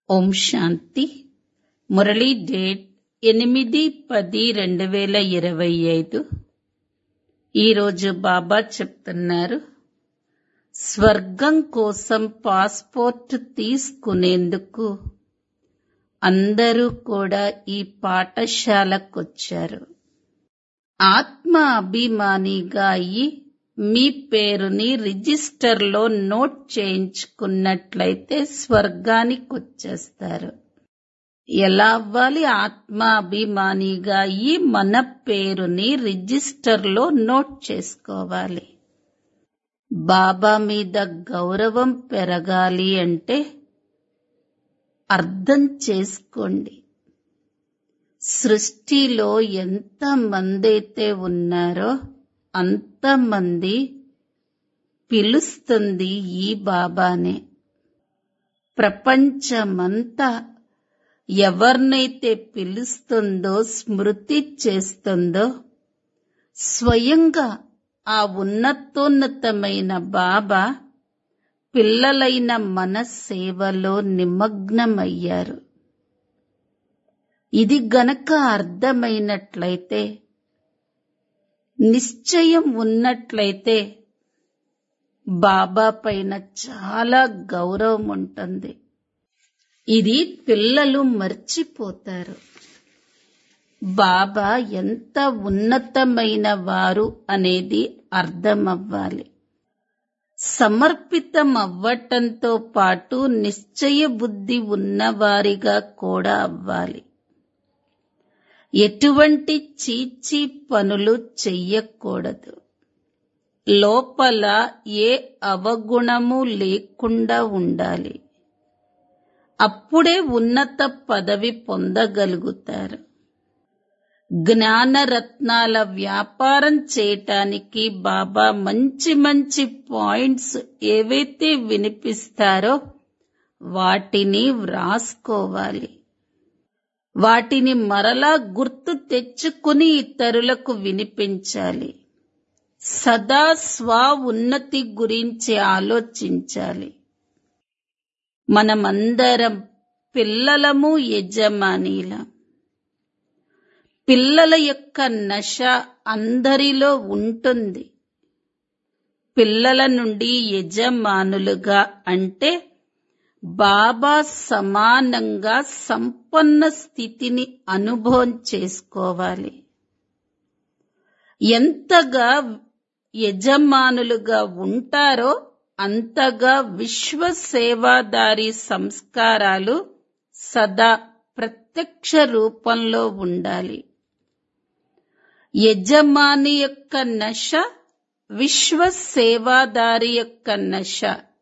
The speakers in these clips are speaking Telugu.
ఓం శాంతి మురళీ డేట్ ఎనిమిది పది రెండు వేల ఇరవై ఐదు ఈరోజు బాబా చెప్తున్నారు స్వర్గం కోసం పాస్పోర్ట్ తీసుకునేందుకు అందరూ కూడా ఈ పాఠశాలకొచ్చారు ఆత్మ అభిమానిగా అయి మీ పేరుని రిజిస్టర్లో నోట్ చేయించుకున్నట్లయితే స్వర్గానికి వచ్చేస్తారు ఎలా అవ్వాలి ఆత్మ అభిమానిగా అయి మన పేరుని రిజిస్టర్లో నోట్ చేసుకోవాలి బాబా మీద గౌరవం పెరగాలి అంటే అర్థం చేసుకోండి సృష్టిలో ఎంత మందైతే ఉన్నారో అంతమంది పిలుస్తుంది ఈ బాబానే ప్రపంచమంతా ఎవరినైతే పిలుస్తుందో స్మృతి చేస్తుందో స్వయంగా ఆ ఉన్నతోన్నతమైన బాబా పిల్లలైన మన సేవలో నిమగ్నమయ్యారు ఇది గనక అర్థమైనట్లయితే నిశ్చయం ఉన్నట్లయితే బాబా పైన చాలా గౌరవం ఉంటుంది ఇది పిల్లలు మర్చిపోతారు బాబా ఎంత ఉన్నతమైన వారు అనేది అర్థమవ్వాలి సమర్పితం అవ్వటంతో పాటు నిశ్చయ బుద్ధి ఉన్నవారిగా కూడా అవ్వాలి ఎటువంటి చీచీ పనులు చెయ్యకూడదు లోపల ఏ అవగుణము లేకుండా ఉండాలి అప్పుడే ఉన్నత పదవి పొందగలుగుతారు జ్ఞానరత్నాల వ్యాపారం చేయటానికి బాబా మంచి మంచి పాయింట్స్ ఏవైతే వినిపిస్తారో వాటిని వ్రాసుకోవాలి వాటిని మరలా గుర్తు తెచ్చుకుని ఇతరులకు వినిపించాలి సదా స్వ ఉన్నతి గురించి ఆలోచించాలి మనమందరం పిల్లలము యజమానీలం పిల్లల యొక్క నశ అందరిలో ఉంటుంది పిల్లల నుండి యజమానులుగా అంటే బాబా సమానంగా సంపన్న స్థితిని అనుభవం చేసుకోవాలి ఎంతగా యజమానులుగా ఉంటారో అంతగా విశ్వ సేవాదారి సంస్కారాలు సదా ప్రత్యక్ష రూపంలో ఉండాలి యజమాని యొక్క నశ విశ్వ సేవాదారి యొక్క నశ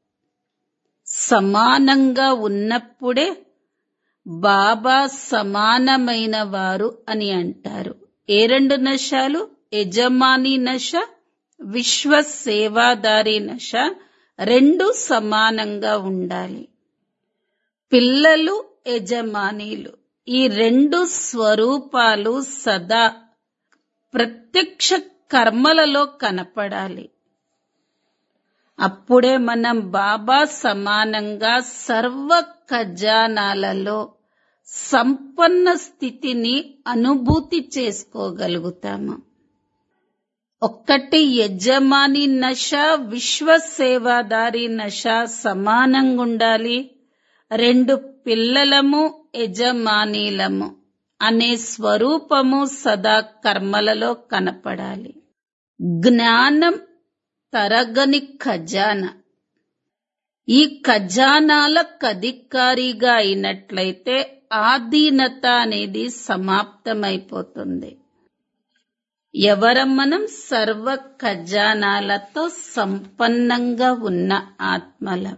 సమానంగా ఉన్నప్పుడే బాబా సమానమైన వారు అని అంటారు ఏ రెండు నశాలు యజమాని నశ విశ్వ సేవాదారి నశ రెండు సమానంగా ఉండాలి పిల్లలు యజమానీలు ఈ రెండు స్వరూపాలు సదా ప్రత్యక్ష కర్మలలో కనపడాలి అప్పుడే మనం బాబా సమానంగా సర్వ ఖజానాలలో సంపన్న స్థితిని అనుభూతి చేసుకోగలుగుతాము ఒక్కటి యజమాని నశ విశ్వ సేవాదారి నశ సమానంగా ఉండాలి రెండు పిల్లలము యజమానీలము అనే స్వరూపము సదా కర్మలలో కనపడాలి జ్ఞానం తరగని ఖజానా ఈ ఖజానాలకు అధికారిగా అయినట్లయితే ఆధీనత అనేది సమాప్తమైపోతుంది ఎవరం మనం సర్వ ఖజానాలతో సంపన్నంగా ఉన్న ఆత్మలం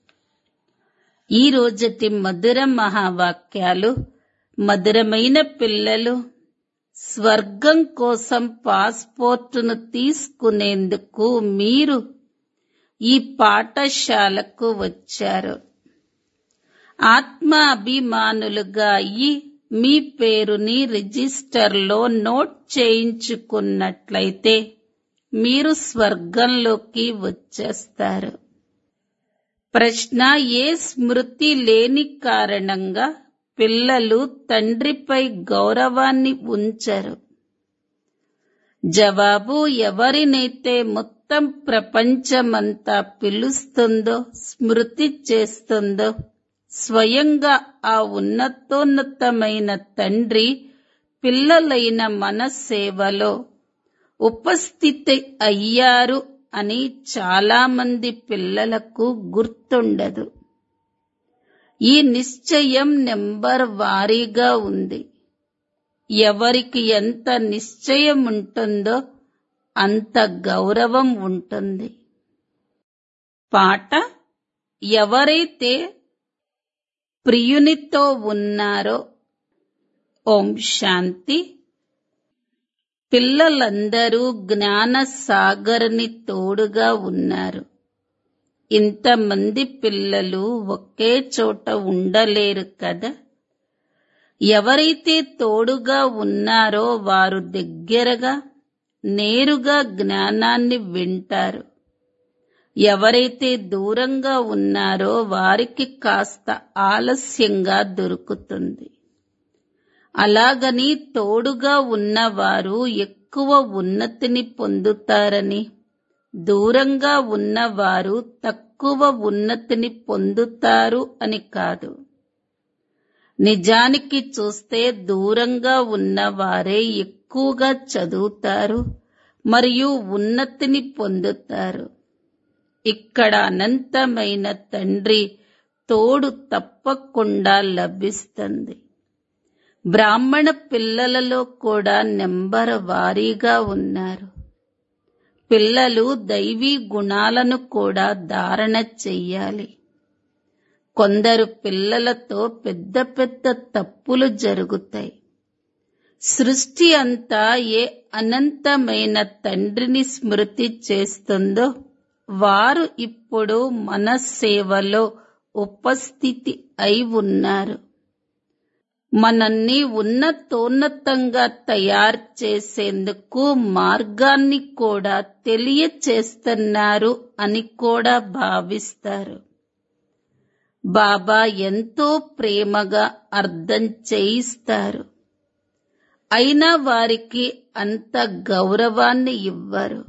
ఈ రోజటి మధుర మహావాక్యాలు మధురమైన పిల్లలు స్వర్గం కోసం పాస్పోర్టును తీసుకునేందుకు మీరు ఈ పాఠశాలకు వచ్చారు ఆత్మ అభిమానులుగా అయ్యి మీ పేరుని రిజిస్టర్లో నోట్ చేయించుకున్నట్లయితే మీరు స్వర్గంలోకి వచ్చేస్తారు ప్రశ్న ఏ స్మృతి లేని కారణంగా పిల్లలు తండ్రిపై గౌరవాన్ని ఉంచరు జవాబు ఎవరినైతే మొత్తం ప్రపంచమంతా పిలుస్తుందో స్మృతి చేస్తుందో స్వయంగా ఆ ఉన్నతోన్నతమైన తండ్రి పిల్లలైన మన సేవలో ఉపస్థితి అయ్యారు అని చాలా మంది పిల్లలకు గుర్తుండదు ఈ నిశ్చయం నెంబర్ వారీగా ఉంది ఎవరికి ఎంత నిశ్చయం ఉంటుందో అంత గౌరవం ఉంటుంది పాట ఎవరైతే ప్రియునితో ఉన్నారో ఓం శాంతి పిల్లలందరూ జ్ఞాన సాగర్ని తోడుగా ఉన్నారు ఇంతమంది పిల్లలు ఒకే చోట ఉండలేరు కదా ఎవరైతే తోడుగా ఉన్నారో వారు దగ్గరగా నేరుగా జ్ఞానాన్ని వింటారు ఎవరైతే దూరంగా ఉన్నారో వారికి కాస్త ఆలస్యంగా దొరుకుతుంది అలాగని తోడుగా ఉన్నవారు ఎక్కువ ఉన్నతిని పొందుతారని దూరంగా ఉన్నవారు తక్కువ ఉన్నతిని పొందుతారు అని కాదు నిజానికి చూస్తే దూరంగా ఉన్నవారే ఎక్కువగా చదువుతారు మరియు ఉన్నతిని పొందుతారు ఇక్కడ అనంతమైన తండ్రి తోడు తప్పకుండా లభిస్తుంది బ్రాహ్మణ పిల్లలలో కూడా నెంబర్ వారీగా ఉన్నారు పిల్లలు దైవీ గుణాలను కూడా ధారణ చెయ్యాలి కొందరు పిల్లలతో పెద్ద పెద్ద తప్పులు జరుగుతాయి సృష్టి అంతా ఏ అనంతమైన తండ్రిని స్మృతి చేస్తుందో వారు ఇప్పుడు మన సేవలో ఉపస్థితి అయి ఉన్నారు మనల్ని ఉన్నతోన్నతంగా తయారు చేసేందుకు మార్గాన్ని కూడా తెలియచేస్తున్నారు అని కూడా భావిస్తారు బాబా ఎంతో ప్రేమగా అర్థం చేయిస్తారు అయినా వారికి అంత గౌరవాన్ని ఇవ్వరు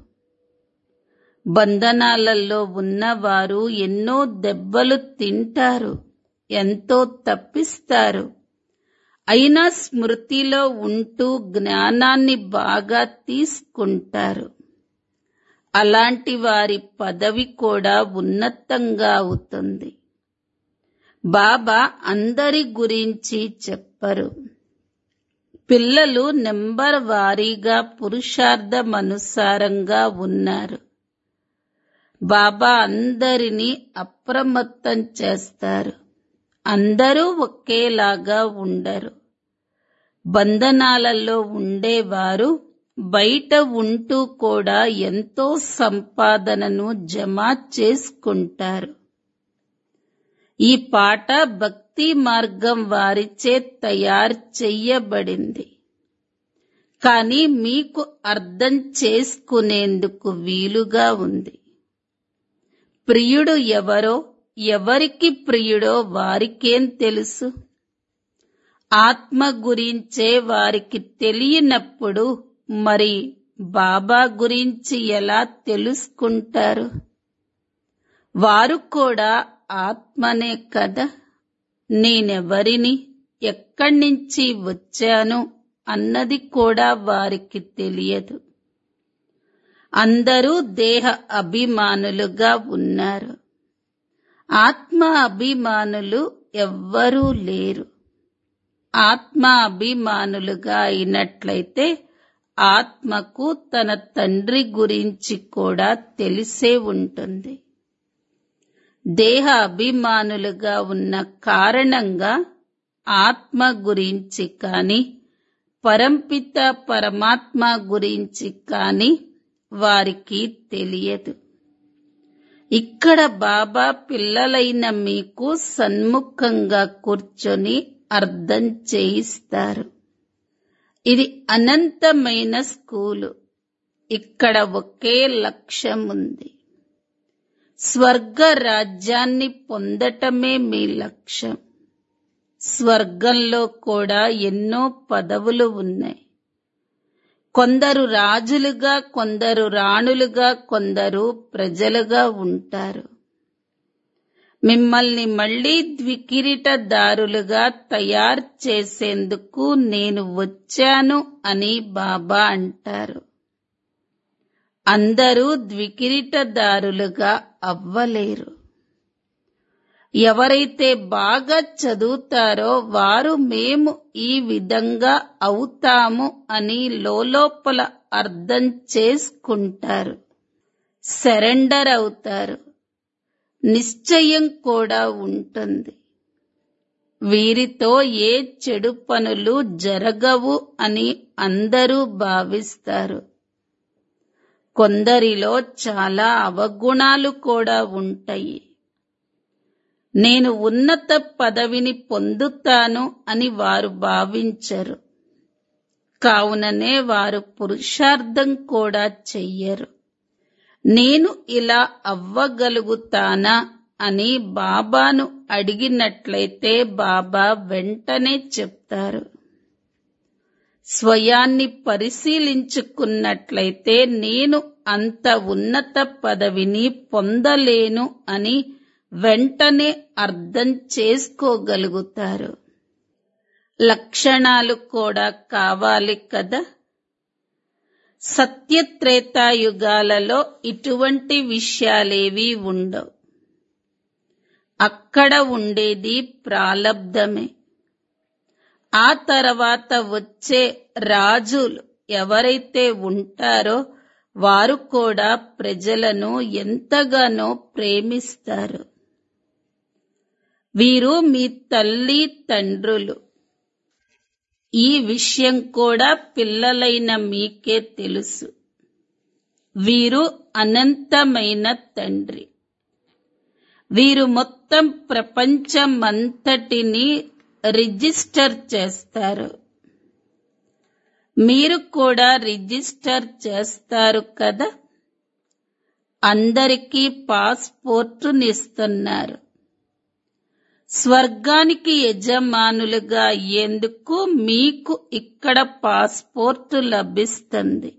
బంధనాలలో ఉన్నవారు ఎన్నో దెబ్బలు తింటారు ఎంతో తప్పిస్తారు అయినా స్మృతిలో ఉంటూ జ్ఞానాన్ని బాగా తీసుకుంటారు అలాంటి వారి పదవి కూడా ఉన్నతంగా అవుతుంది బాబా అందరి గురించి చెప్పరు పిల్లలు నెంబర్ వారీగా పురుషార్థమనుసారంగా ఉన్నారు బాబా అందరినీ అప్రమత్తం చేస్తారు అందరూ ఒకేలాగా ఉండరు బంధనాలలో ఉండేవారు బయట ఉంటూ కూడా ఎంతో సంపాదనను జమ చేసుకుంటారు ఈ పాట భక్తి మార్గం వారిచే తయారు చెయ్యబడింది కానీ మీకు అర్థం చేసుకునేందుకు వీలుగా ఉంది ప్రియుడు ఎవరో ఎవరికి ప్రియుడో వారికేం తెలుసు ఆత్మ గురించే వారికి తెలియనప్పుడు మరి బాబా గురించి ఎలా తెలుసుకుంటారు వారు కూడా ఆత్మనే కదా నేనెవరిని ఎక్కడి నుంచి వచ్చాను అన్నది కూడా వారికి తెలియదు అందరూ దేహ అభిమానులుగా ఉన్నారు ఆత్మ అభిమానులు ఎవ్వరూ లేరు ఆత్మ అభిమానులుగా అయినట్లయితే ఆత్మకు తన తండ్రి గురించి కూడా తెలిసే ఉంటుంది దేహ అభిమానులుగా ఉన్న కారణంగా ఆత్మ గురించి కాని పరంపిత పరమాత్మ గురించి కాని వారికి తెలియదు ఇక్కడ బాబా పిల్లలైన మీకు సన్ముఖంగా కూర్చొని అర్థం చేయిస్తారు ఇది అనంతమైన స్కూలు ఇక్కడ ఒకే లక్ష్యం ఉంది స్వర్గ రాజ్యాన్ని పొందటమే మీ లక్ష్యం స్వర్గంలో కూడా ఎన్నో పదవులు ఉన్నాయి కొందరు రాజులుగా కొందరు రాణులుగా కొందరు ప్రజలుగా ఉంటారు మిమ్మల్ని మళ్ళీ ద్వికిరీటదారులుగా తయారు చేసేందుకు నేను వచ్చాను అని బాబా అంటారు అందరూ ద్వికిరీటదారులుగా అవ్వలేరు ఎవరైతే బాగా చదువుతారో వారు మేము ఈ విధంగా అవుతాము అని లోపల అర్థం చేసుకుంటారు సరెండర్ అవుతారు నిశ్చయం కూడా ఉంటుంది వీరితో ఏ చెడు పనులు జరగవు అని అందరూ భావిస్తారు కొందరిలో చాలా అవగుణాలు కూడా ఉంటాయి నేను ఉన్నత పదవిని పొందుతాను అని వారు భావించరు కావుననే వారు పురుషార్థం కూడా చెయ్యరు నేను ఇలా అవ్వగలుగుతానా అని బాబాను అడిగినట్లయితే బాబా వెంటనే చెప్తారు స్వయాన్ని పరిశీలించుకున్నట్లయితే నేను అంత ఉన్నత పదవిని పొందలేను అని వెంటనే అర్థం చేసుకోగలుగుతారు లక్షణాలు కూడా కావాలి కదా సత్యత్రేతాయుగాలలో ఇటువంటి విషయాలేవీ ఉండవు అక్కడ ఉండేది ప్రాలబ్ధమే ఆ తర్వాత వచ్చే రాజులు ఎవరైతే ఉంటారో వారు కూడా ప్రజలను ఎంతగానో ప్రేమిస్తారు వీరు మీ తల్లి తండ్రులు ఈ విషయం కూడా పిల్లలైన మీకే తెలుసు వీరు అనంతమైన తండ్రి వీరు మొత్తం ప్రపంచమంతటిని రిజిస్టర్ చేస్తారు మీరు కూడా రిజిస్టర్ చేస్తారు కదా అందరికీ పాస్పోర్టునిస్తున్నారు స్వర్గానికి యజమానులుగా అయ్యేందుకు మీకు ఇక్కడ పాస్పోర్టు లభిస్తుంది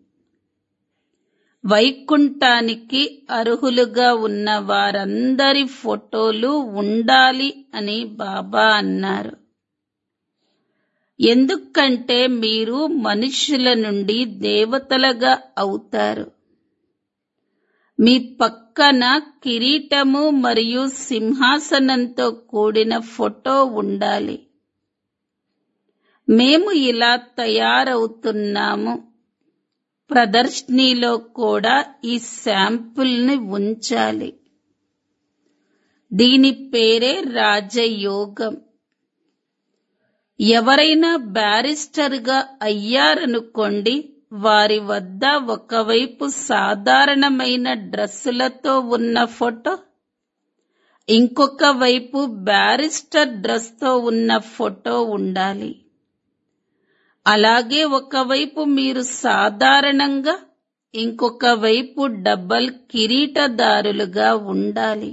వైకుంఠానికి అర్హులుగా ఉన్న వారందరి ఫోటోలు ఉండాలి అని బాబా అన్నారు ఎందుకంటే మీరు మనుషుల నుండి దేవతలుగా అవుతారు మీ పక్కన కిరీటము మరియు సింహాసనంతో కూడిన ఫోటో ఉండాలి మేము ఇలా తయారవుతున్నాము ప్రదర్శనీలో కూడా ఈ శాంపుల్ని ఉంచాలి దీని పేరే రాజయోగం ఎవరైనా బ్యారిస్టర్గా అయ్యారనుకోండి వారి వద్ద ఒకవైపు సాధారణమైన డ్రెస్సులతో ఉన్న ఫోటో ఇంకొక వైపు బ్యారిస్టర్ డ్రెస్తో ఉన్న ఫోటో ఉండాలి అలాగే ఒకవైపు మీరు సాధారణంగా ఇంకొక వైపు డబల్ కిరీటదారులుగా ఉండాలి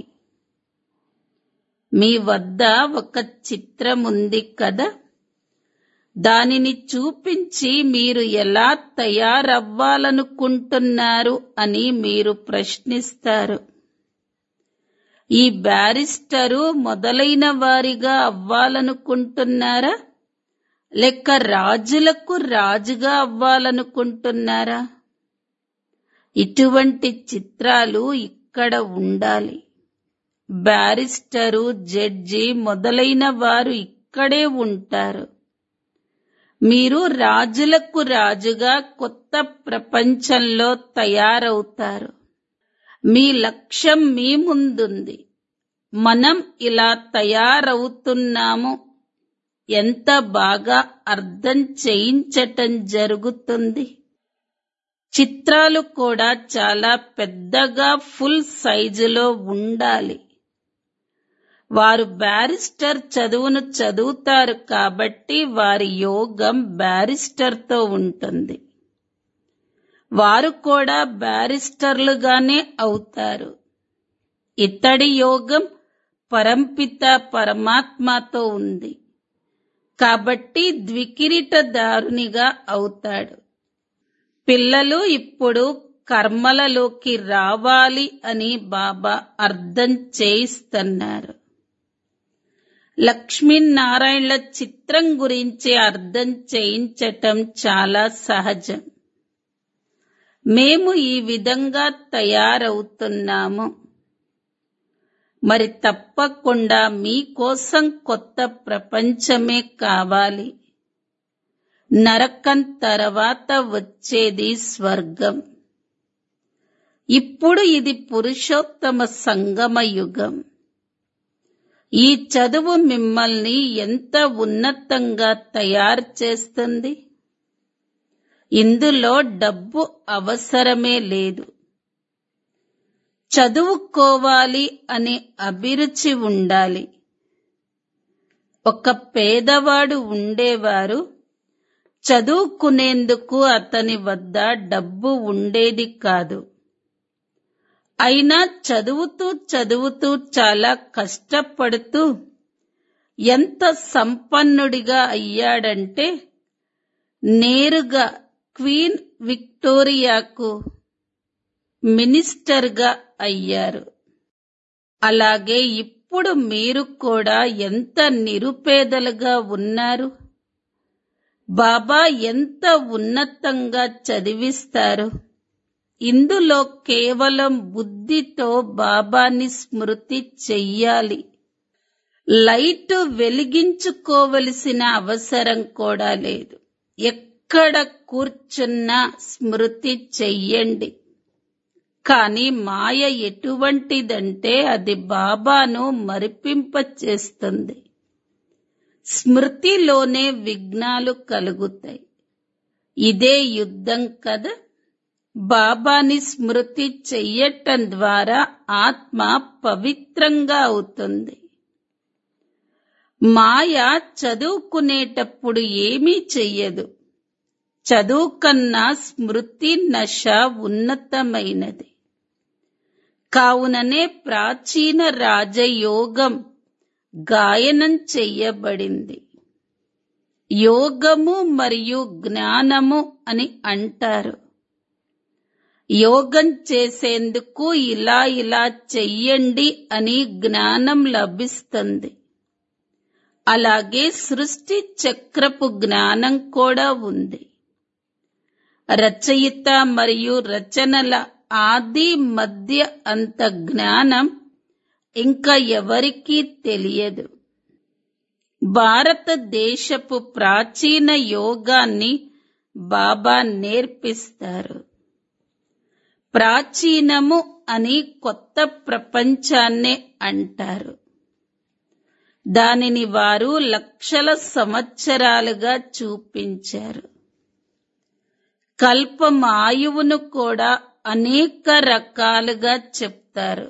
మీ వద్ద ఒక చిత్రం ఉంది కదా దానిని చూపించి మీరు ఎలా తయారవ్వాలనుకుంటున్నారు అని మీరు ప్రశ్నిస్తారు ఈ బ్యారిస్టరు మొదలైన వారిగా అవ్వాలనుకుంటున్నారా లేక రాజులకు రాజుగా అవ్వాలనుకుంటున్నారా ఇటువంటి చిత్రాలు ఇక్కడ ఉండాలి బ్యారిస్టరు జడ్జి మొదలైన వారు ఇక్కడే ఉంటారు మీరు రాజులకు రాజుగా కొత్త ప్రపంచంలో తయారవుతారు మీ లక్ష్యం మీ ముందుంది మనం ఇలా తయారవుతున్నాము ఎంత బాగా అర్థం చేయించటం జరుగుతుంది చిత్రాలు కూడా చాలా పెద్దగా ఫుల్ సైజులో ఉండాలి వారు బ్యారిస్టర్ చదువును చదువుతారు కాబట్టి వారి యోగం బ్యారిస్టర్తో ఉంటుంది వారు కూడా బ్యారిస్టర్లుగానే అవుతారు ఇతడి యోగం పరంపిత పరమాత్మతో ఉంది కాబట్టి ద్వికిరీటదారునిగా అవుతాడు పిల్లలు ఇప్పుడు కర్మలలోకి రావాలి అని బాబా అర్థం చేయిస్తున్నారు లక్ష్మీనారాయణల చిత్రం గురించి అర్థం చేయించటం చాలా సహజం మేము ఈ విధంగా తయారవుతున్నాము మరి తప్పకుండా మీకోసం కొత్త ప్రపంచమే కావాలి నరకం తర్వాత వచ్చేది స్వర్గం ఇప్పుడు ఇది పురుషోత్తమ సంగమ యుగం ఈ చదువు మిమ్మల్ని ఎంత ఉన్నతంగా తయారు చేస్తుంది ఇందులో డబ్బు అవసరమే లేదు చదువుకోవాలి అనే అభిరుచి ఉండాలి ఒక పేదవాడు ఉండేవారు చదువుకునేందుకు అతని వద్ద డబ్బు ఉండేది కాదు అయినా చదువుతూ చదువుతూ చాలా కష్టపడుతూ ఎంత సంపన్నుడిగా అయ్యాడంటే నేరుగా క్వీన్ విక్టోరియాకు మినిస్టర్గా అయ్యారు అలాగే ఇప్పుడు మీరు కూడా ఎంత నిరుపేదలుగా ఉన్నారు బాబా ఎంత ఉన్నతంగా చదివిస్తారు ఇందులో కేవలం బుద్ధితో బాబాని స్మృతి చెయ్యాలి లైట్ వెలిగించుకోవలసిన అవసరం కూడా లేదు ఎక్కడ కూర్చున్నా స్మృతి చెయ్యండి కాని మాయ ఎటువంటిదంటే అది బాబాను మరిపింపచేస్తుంది స్మృతిలోనే విఘ్నాలు కలుగుతాయి ఇదే యుద్ధం కదా బాబాని స్మృతి చెయ్యటం ద్వారా ఆత్మ పవిత్రంగా అవుతుంది మాయ చదువుకునేటప్పుడు ఏమీ చెయ్యదు చదువు కన్నా స్మృతి నశ ఉన్నతమైనది కావుననే ప్రాచీన రాజయోగం గాయనం చెయ్యబడింది యోగము మరియు జ్ఞానము అని అంటారు యోగం చేసేందుకు ఇలా ఇలా చెయ్యండి అని జ్ఞానం లభిస్తుంది అలాగే సృష్టి చక్రపు జ్ఞానం కూడా ఉంది రచయిత మరియు రచనల ఆది మధ్య అంత జ్ఞానం ఇంకా ఎవరికీ తెలియదు భారతదేశపు ప్రాచీన యోగాన్ని బాబా నేర్పిస్తారు ప్రాచీనము అని కొత్త ప్రపంచాన్నే అంటారు దానిని వారు లక్షల సంవత్సరాలుగా చూపించారు కల్పం ఆయువును కూడా అనేక రకాలుగా చెప్తారు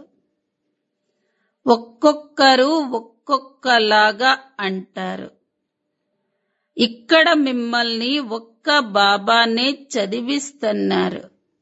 ఒక్కొక్కరు ఒక్కొక్కలాగా అంటారు ఇక్కడ మిమ్మల్ని ఒక్క బాబానే చదివిస్తున్నారు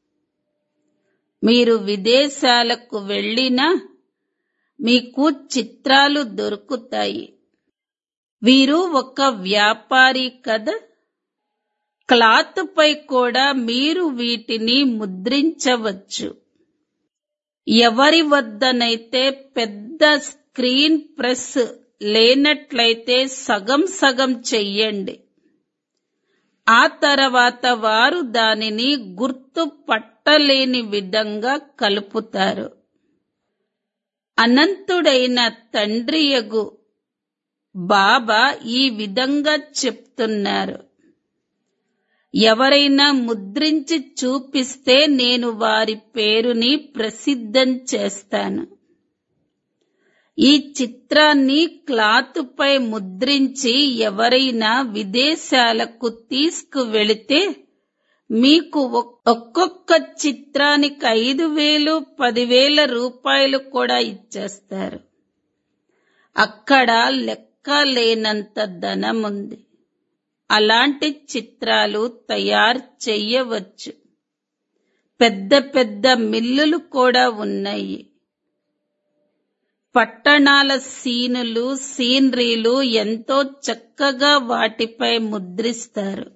మీరు విదేశాలకు వెళ్ళినా మీకు చిత్రాలు దొరుకుతాయి వీరు ఒక వ్యాపారి కదా క్లాత్ పై కూడా మీరు వీటిని ముద్రించవచ్చు ఎవరి వద్దనైతే పెద్ద స్క్రీన్ ప్రెస్ లేనట్లయితే సగం సగం చెయ్యండి ఆ తర్వాత వారు దానిని గుర్తు పట్టలేని విధంగా కలుపుతారు అనంతుడైన తండ్రియగు బాబా ఈ విధంగా చెప్తున్నారు ఎవరైనా ముద్రించి చూపిస్తే నేను వారి పేరుని ప్రసిద్ధం చేస్తాను ఈ చిత్రాన్ని క్లాత్ పై ముద్రించి ఎవరైనా విదేశాలకు తీసుకువెళితే మీకు ఒక్కొక్క చిత్రానికి ఐదు వేలు పదివేల రూపాయలు కూడా ఇచ్చేస్తారు అక్కడ లెక్క లేనంత ధనం ఉంది అలాంటి చిత్రాలు తయారు చెయ్యవచ్చు పెద్ద పెద్ద మిల్లులు కూడా ఉన్నాయి పట్టణాల సీనులు సీనరీలు ఎంతో చక్కగా వాటిపై ముద్రిస్తారు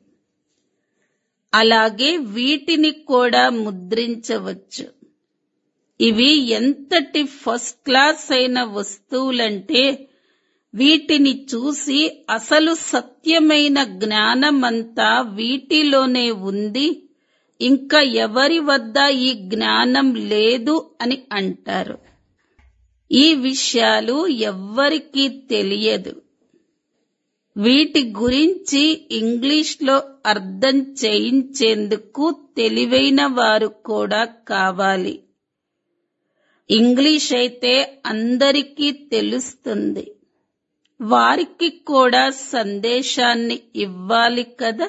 అలాగే వీటిని కూడా ముద్రించవచ్చు ఇవి ఎంతటి ఫస్ట్ క్లాస్ అయిన వస్తువులంటే వీటిని చూసి అసలు సత్యమైన జ్ఞానమంతా వీటిలోనే ఉంది ఇంకా ఎవరి వద్ద ఈ జ్ఞానం లేదు అని అంటారు ఈ విషయాలు ఎవ్వరికీ తెలియదు వీటి గురించి ఇంగ్లీష్లో అర్థం చేయించేందుకు తెలివైన వారు కూడా కావాలి ఇంగ్లీష్ అయితే అందరికీ తెలుస్తుంది వారికి కూడా సందేశాన్ని ఇవ్వాలి కదా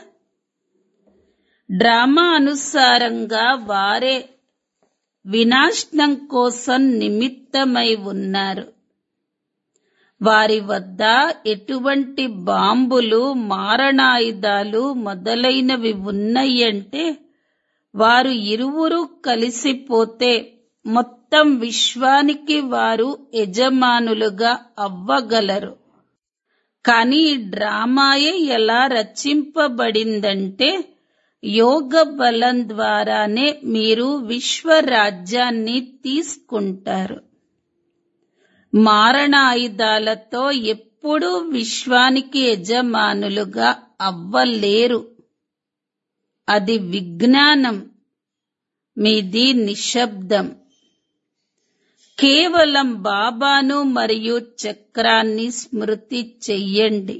డ్రామా అనుసారంగా వారే వినాశనం కోసం నిమిత్తమై ఉన్నారు వారి వద్ద ఎటువంటి బాంబులు మారణాయుధాలు మొదలైనవి ఉన్నాయంటే వారు ఇరువురు కలిసిపోతే మొత్తం విశ్వానికి వారు యజమానులుగా అవ్వగలరు కానీ ఈ డ్రామాయే ఎలా రచింపబడిందంటే యోగ బలం ద్వారానే మీరు విశ్వరాజ్యాన్ని తీసుకుంటారు మారణాయుధాలతో ఎప్పుడూ విశ్వానికి యజమానులుగా అవ్వలేరు అది విజ్ఞానం మీది నిశ్శబ్దం కేవలం బాబాను మరియు చక్రాన్ని స్మృతి చెయ్యండి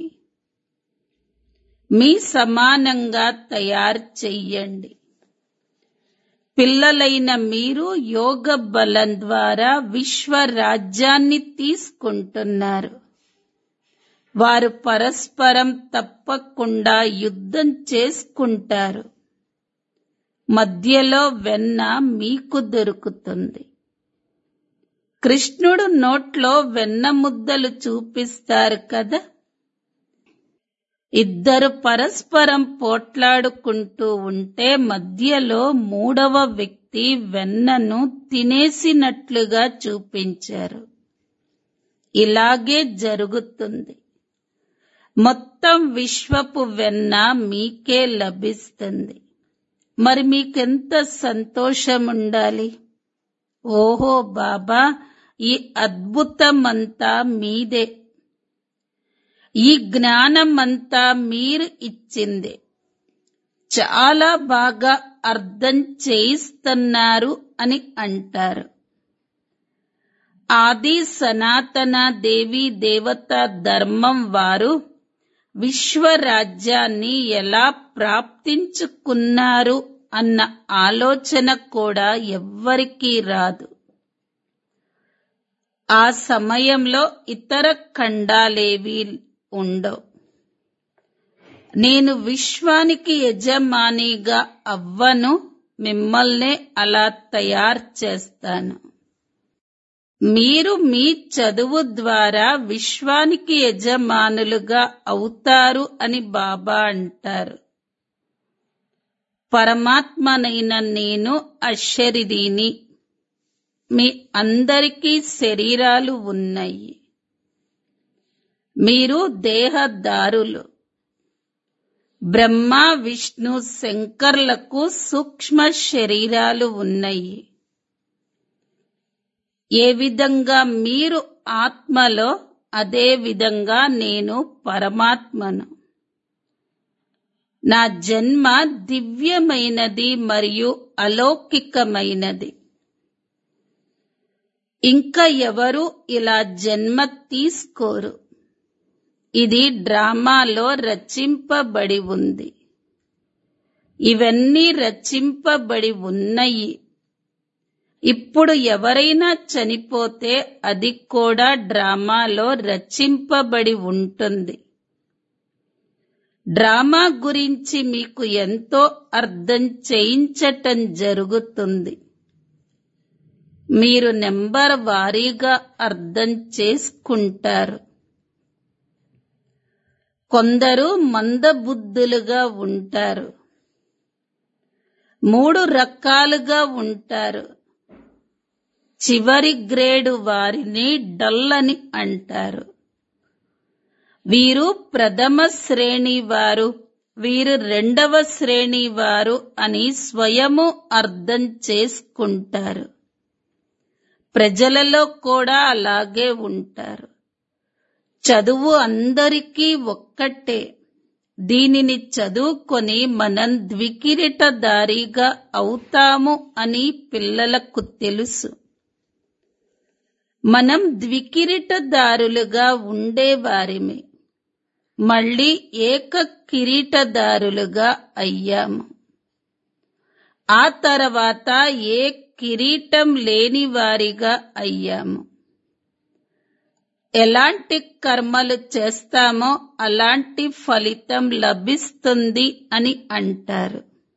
మీ సమానంగా తయారు చెయ్యండి పిల్లలైన మీరు యోగ బలం ద్వారా విశ్వ రాజ్యాన్ని తీసుకుంటున్నారు వారు పరస్పరం తప్పకుండా యుద్ధం చేసుకుంటారు మధ్యలో వెన్న మీకు దొరుకుతుంది కృష్ణుడు నోట్లో వెన్న ముద్దలు చూపిస్తారు కదా ఇద్దరు పరస్పరం పోట్లాడుకుంటూ ఉంటే మధ్యలో మూడవ వ్యక్తి వెన్నను తినేసినట్లుగా చూపించారు ఇలాగే జరుగుతుంది మొత్తం విశ్వపు వెన్న మీకే లభిస్తుంది మరి మీకెంత సంతోషం ఉండాలి ఓహో బాబా ఈ అద్భుతమంతా మీదే ఈ జ్ఞానమంతా మీరు ఇచ్చింది చాలా బాగా అర్థం చేయిస్తున్నారు అని అంటారు ఆది సనాతన దేవి దేవత ధర్మం వారు విశ్వరాజ్యాన్ని ఎలా ప్రాప్తించుకున్నారు అన్న ఆలోచన కూడా ఎవ్వరికీ రాదు ఆ సమయంలో ఇతర ఖండాలేవి ఉండవు నేను విశ్వానికి యజమానిగా అవ్వను మిమ్మల్నే అలా తయారు చేస్తాను మీరు మీ చదువు ద్వారా విశ్వానికి యజమానులుగా అవుతారు అని బాబా అంటారు పరమాత్మనైన నేను అశరీరిని మీ అందరికీ శరీరాలు ఉన్నాయి మీరు దేహదారులు బ్రహ్మ విష్ణు శంకర్లకు సూక్ష్మ శరీరాలు ఉన్నాయి ఏ విధంగా మీరు ఆత్మలో అదే విధంగా నేను పరమాత్మను నా జన్మ దివ్యమైనది మరియు అలౌకికమైనది ఇంకా ఎవరు ఇలా జన్మ తీసుకోరు ఇది డ్రామాలో రచింపబడి ఉంది ఇవన్నీ రచింపబడి ఉన్నాయి ఇప్పుడు ఎవరైనా చనిపోతే అది కూడా డ్రామాలో రచింపబడి ఉంటుంది డ్రామా గురించి మీకు ఎంతో అర్థం చేయించటం జరుగుతుంది మీరు నెంబర్ వారీగా అర్థం చేసుకుంటారు కొందరు మందబుద్ధులుగా ఉంటారు మూడు రకాలుగా ఉంటారు చివరి గ్రేడు వారిని డల్ అని అంటారు వీరు ప్రథమ శ్రేణి వారు వీరు రెండవ శ్రేణి వారు అని స్వయము అర్థం చేసుకుంటారు ప్రజలలో కూడా అలాగే ఉంటారు చదువు అందరికీ ఒక్కటే దీనిని చదువుకొని మనం ద్వికిరీటదారిగా అవుతాము అని పిల్లలకు తెలుసు మనం ద్వికిరీటదారులుగా ఉండేవారిమే మళ్ళీ ఏక కిరీటదారులుగా అయ్యాము ఆ తర్వాత ఏ కిరీటం లేని వారిగా అయ్యాము ఎలాంటి కర్మలు చేస్తామో అలాంటి ఫలితం లభిస్తుంది అని అంటారు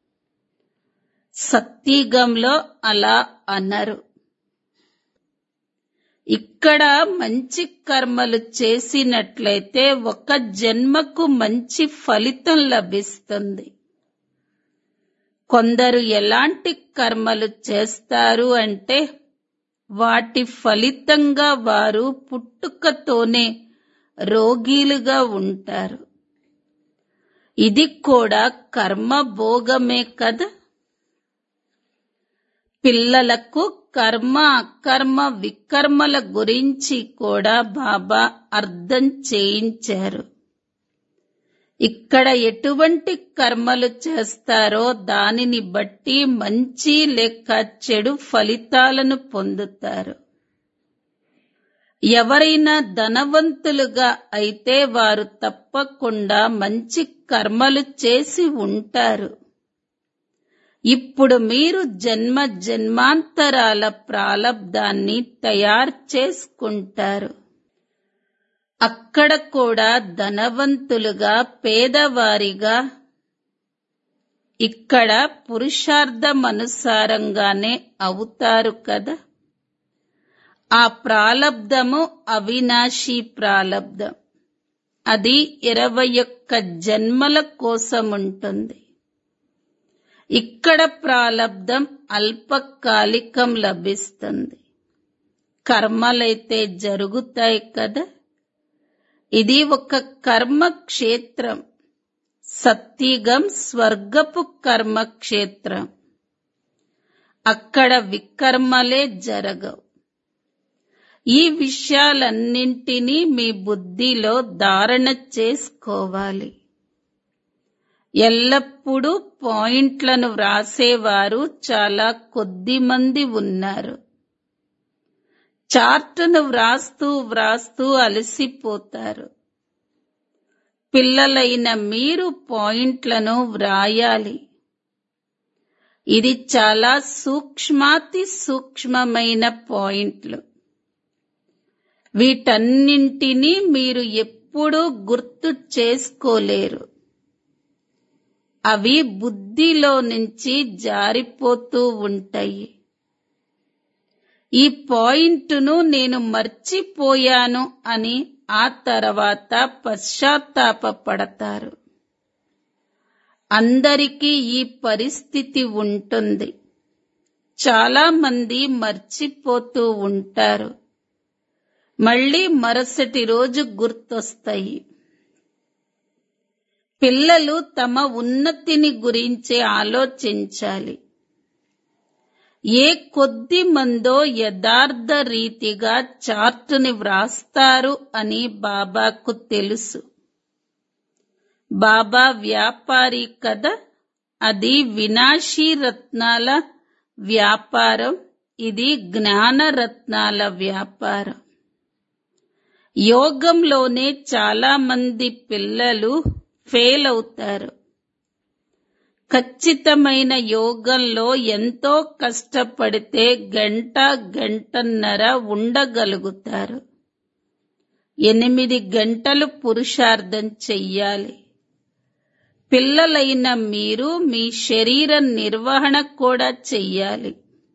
సత్యగంలో అలా అనరు ఇక్కడ మంచి కర్మలు చేసినట్లయితే ఒక జన్మకు మంచి ఫలితం లభిస్తుంది కొందరు ఎలాంటి కర్మలు చేస్తారు అంటే వాటి ఫలితంగా వారు పుట్టుకతోనే రోగీలుగా ఉంటారు ఇది కూడా కర్మ భోగమే కదా పిల్లలకు కర్మ అకర్మ వికర్మల గురించి కూడా బాబా అర్థం చేయించారు ఇక్కడ ఎటువంటి కర్మలు చేస్తారో దానిని బట్టి మంచి లేక చెడు ఫలితాలను పొందుతారు ఎవరైనా ధనవంతులుగా అయితే వారు తప్పకుండా మంచి కర్మలు చేసి ఉంటారు ఇప్పుడు మీరు జన్మ జన్మాంతరాల ప్రాలబ్ధాన్ని తయారు చేసుకుంటారు అక్కడ కూడా ధనవంతులుగా పేదవారిగా ఇక్కడ పురుషార్థమనుసారంగానే అవుతారు కదా ఆ ప్రాలబ్ధము అవినాశీ ప్రాలబ్ధం అది ఇరవై ఒక్క జన్మల కోసం ఉంటుంది ఇక్కడ ప్రాలబ్ధం అల్పకాలికం లభిస్తుంది కర్మలైతే జరుగుతాయి కదా ఇది ఒక కర్మ క్షేత్రం సత్యగం స్వర్గపు కర్మ క్షేత్రం అక్కడ వికర్మలే జరగవు ఈ విషయాలన్నింటినీ మీ బుద్ధిలో ధారణ చేసుకోవాలి ఎల్లప్పుడూ పాయింట్లను వ్రాసేవారు చాలా కొద్ది మంది ఉన్నారు చార్టును వ్రాస్తూ వ్రాస్తూ అలసిపోతారు పిల్లలైన మీరు పాయింట్లను వ్రాయాలి ఇది చాలా సూక్ష్మాతి సూక్ష్మమైన పాయింట్లు వీటన్నింటినీ మీరు ఎప్పుడూ గుర్తు చేసుకోలేరు అవి బుద్ధిలో నుంచి జారిపోతూ ఉంటాయి ఈ పాయింట్ను నేను మర్చిపోయాను అని ఆ తర్వాత పశ్చాత్తాపపడతారు అందరికీ ఈ పరిస్థితి ఉంటుంది చాలా మంది మర్చిపోతూ ఉంటారు మళ్ళీ మరుసటి రోజు గుర్తొస్తాయి పిల్లలు తమ ఉన్నతిని గురించి ఆలోచించాలి ఏ కొద్ది మందో యథార్థ రీతిగా చార్టుని వ్రాస్తారు అని బాబాకు తెలుసు బాబా వ్యాపారి కదా అది వినాశీ రత్నాల వ్యాపారం ఇది జ్ఞాన రత్నాల వ్యాపారం యోగంలోనే చాలా మంది పిల్లలు ఫెయిల్ అవుతారు ఖచ్చితమైన యోగంలో ఎంతో కష్టపడితే గంట గంటన్నర ఉండగలుగుతారు ఎనిమిది గంటలు పురుషార్థం చెయ్యాలి పిల్లలైన మీరు మీ శరీర నిర్వహణ కూడా చెయ్యాలి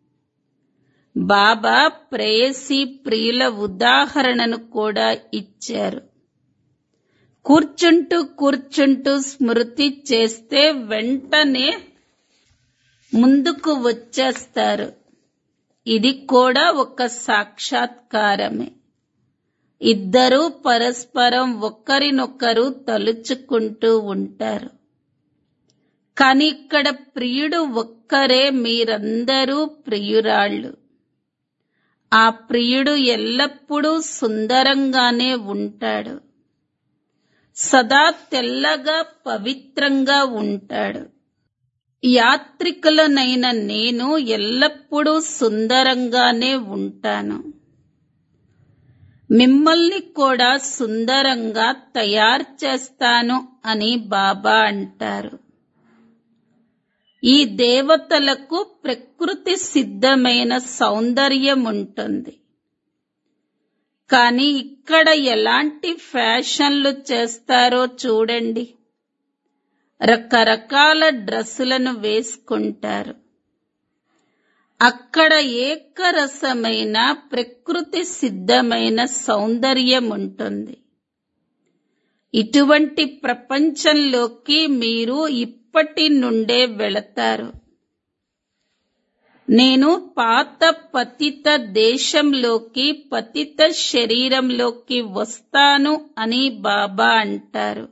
బాబా ప్రేయసి ప్రియుల ఉదాహరణను కూడా ఇచ్చారు కూర్చుంటూ కూర్చుంటూ స్మృతి చేస్తే వెంటనే ముందుకు వచ్చేస్తారు ఇది కూడా ఒక సాక్షాత్కారమే ఇద్దరూ పరస్పరం ఒకరినొకరు తలుచుకుంటూ ఉంటారు కాని ఇక్కడ ప్రియుడు ఒక్కరే మీరందరూ ప్రియురాళ్ళు ఆ ప్రియుడు ఎల్లప్పుడూ సుందరంగానే ఉంటాడు సదా తెల్లగా పవిత్రంగా ఉంటాడు యాత్రికులనైన నేను ఎల్లప్పుడూ సుందరంగానే ఉంటాను మిమ్మల్ని కూడా సుందరంగా తయారు చేస్తాను అని బాబా అంటారు ఈ దేవతలకు ప్రకృతి సిద్ధమైన సౌందర్యం ఉంటుంది కానీ ఇక్కడ ఎలాంటి ఫ్యాషన్లు చేస్తారో చూడండి రకరకాల డ్రెస్సులను వేసుకుంటారు అక్కడ ఏకరసమైన ప్రకృతి సిద్ధమైన సౌందర్యం ఉంటుంది ఇటువంటి ప్రపంచంలోకి మీరు ఇప్పటి నుండే వెళతారు నేను పాత పతిత దేశంలోకి పతిత శరీరంలోకి వస్తాను అని బాబా అంటారు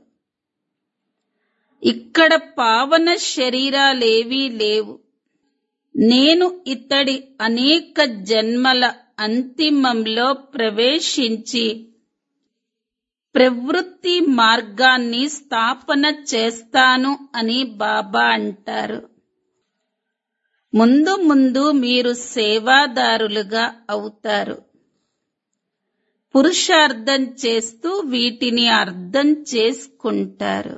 ఇక్కడ పావన శరీరాలేవీ లేవు నేను ఇతడి అనేక జన్మల అంతిమంలో ప్రవేశించి ప్రవృత్తి మార్గాన్ని స్థాపన చేస్తాను అని బాబా అంటారు ముందు ముందు మీరు సేవాదారులుగా అవుతారు పురుషార్థం చేస్తూ వీటిని అర్థం చేసుకుంటారు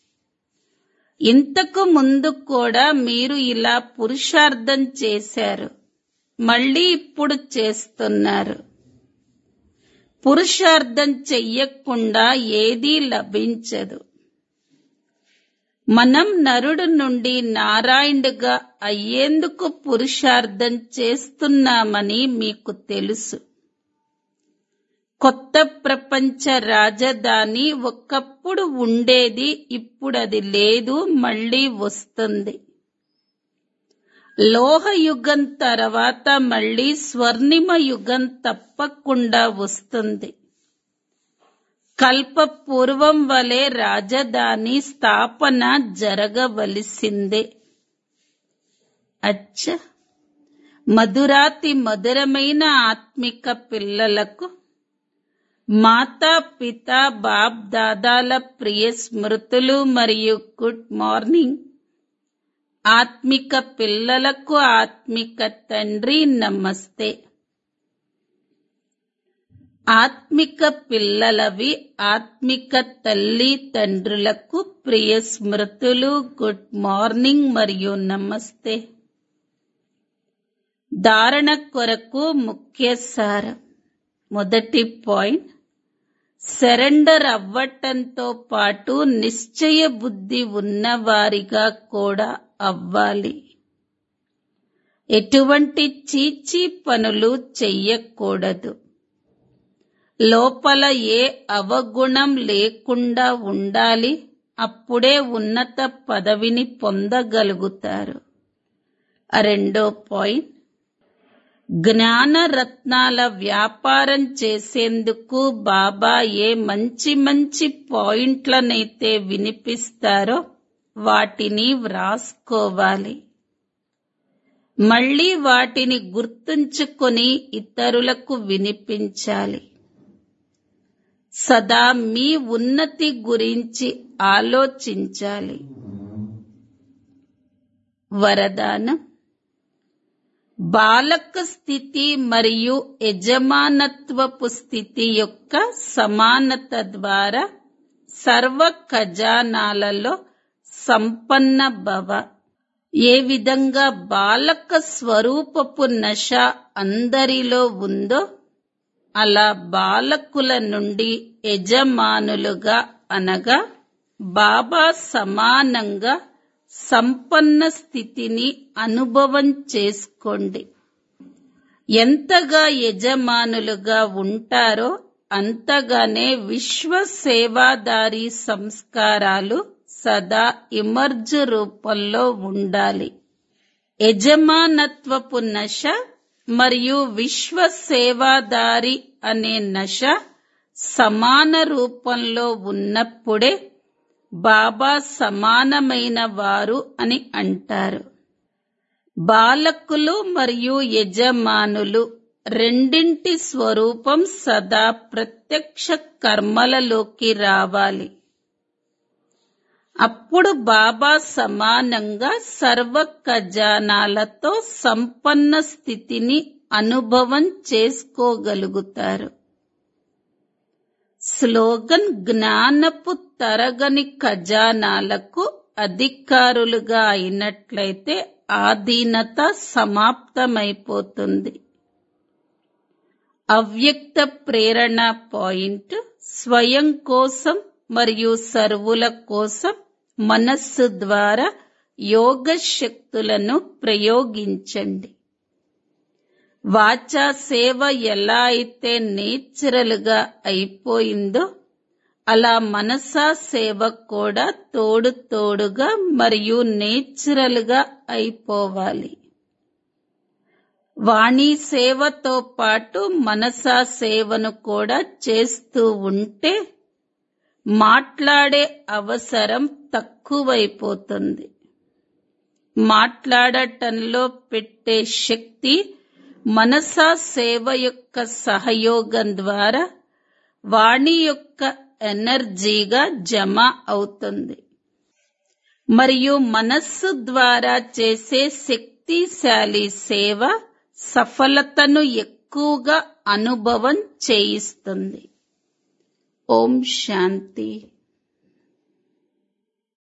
ఇంతకు ముందు కూడా మీరు ఇలా పురుషార్థం చేశారు మళ్ళీ ఇప్పుడు చేస్తున్నారు పురుషార్థం చెయ్యకుండా ఏదీ లభించదు మనం నరుడు నుండి నారాయణుడుగా అయ్యేందుకు పురుషార్థం చేస్తున్నామని మీకు తెలుసు కొత్త ప్రపంచ రాజధాని ఒకప్పుడు ఉండేది ఇప్పుడు అది లేదు మళ్ళీ వస్తుంది లోహ యుగం తర్వాత మళ్ళీ స్వర్ణిమ యుగం తప్పకుండా వస్తుంది కల్ప పూర్వం వలె రాజధాని స్థాపన జరగవలసిందే అచ్చ మధురాతి మధురమైన ఆత్మిక పిల్లలకు మాతా పిత బాప్ దాదాల ప్రియ స్మృతులు మరియు గుడ్ మార్నింగ్ ఆత్మిక పిల్లలకు ఆత్మిక తండ్రి నమస్తే ఆత్మిక పిల్లలవి ఆత్మిక తల్లి తండ్రులకు ప్రియ స్మృతులు గుడ్ మార్నింగ్ మరియు నమస్తే ధారణ కొరకు ముఖ్య సారం మొదటి పాయింట్ సరెండర్ అవ్వటంతో పాటు నిశ్చయ బుద్ధి ఉన్నవారిగా కూడా అవ్వాలి ఎటువంటి చీచీ పనులు చెయ్యకూడదు లోపల ఏ అవగుణం లేకుండా ఉండాలి అప్పుడే ఉన్నత పదవిని పొందగలుగుతారు రెండో పాయింట్ జ్ఞాన రత్నాల వ్యాపారం చేసేందుకు బాబా ఏ మంచి మంచి పాయింట్లనైతే వినిపిస్తారో వాటిని వ్రాసుకోవాలి మళ్ళీ వాటిని గుర్తుంచుకొని ఇతరులకు వినిపించాలి సదా మీ ఉన్నతి గురించి ఆలోచించాలి వరదానం బాలక స్థితి మరియు యజమానత్వపు స్థితి యొక్క సమానత ద్వారా సర్వ ఖజానాలలో సంపన్న భవ ఏ విధంగా బాలక స్వరూపపు నశ అందరిలో ఉందో అలా బాలకుల నుండి యజమానులుగా అనగా బాబా సమానంగా సంపన్న స్థితిని అనుభవం చేసుకోండి ఎంతగా యజమానులుగా ఉంటారో అంతగానే విశ్వ సేవాదారి సంస్కారాలు సదా ఇమర్జు రూపంలో ఉండాలి యజమానత్వపు నశ మరియు విశ్వ సేవాదారి అనే నశ సమాన రూపంలో ఉన్నప్పుడే బాబా సమానమైన వారు అని అంటారు బాలకులు మరియు యజమానులు రెండింటి స్వరూపం సదా ప్రత్యక్ష కర్మలలోకి రావాలి అప్పుడు బాబా సమానంగా సర్వ ఖజానాలతో సంపన్న స్థితిని అనుభవం చేసుకోగలుగుతారు స్లోగన్ జ్ఞానపు తరగని ఖజానాలకు అధికారులుగా అయినట్లయితే ఆధీనత సమాప్తమైపోతుంది అవ్యక్త ప్రేరణ పాయింట్ స్వయం కోసం మరియు సర్వుల కోసం మనస్సు ద్వారా యోగ శక్తులను ప్రయోగించండి వాచా సేవ ఎలా అయితే నేచురల్ గా అయిపోయిందో అలా మనసా సేవ కూడా తోడు తోడుగా మరియు నేచురల్ గా అయిపోవాలి వాణి సేవతో పాటు మనసా సేవను కూడా చేస్తూ ఉంటే మాట్లాడే అవసరం తక్కువైపోతుంది మాట్లాడటంలో పెట్టే శక్తి మనసా సేవ యొక్క సహయోగం ద్వారా వాణి యొక్క ఎనర్జీగా జమ అవుతుంది మరియు మనస్సు ద్వారా చేసే శక్తిశాలి సేవ సఫలతను ఎక్కువగా అనుభవం చేయిస్తుంది ఓం శాంతి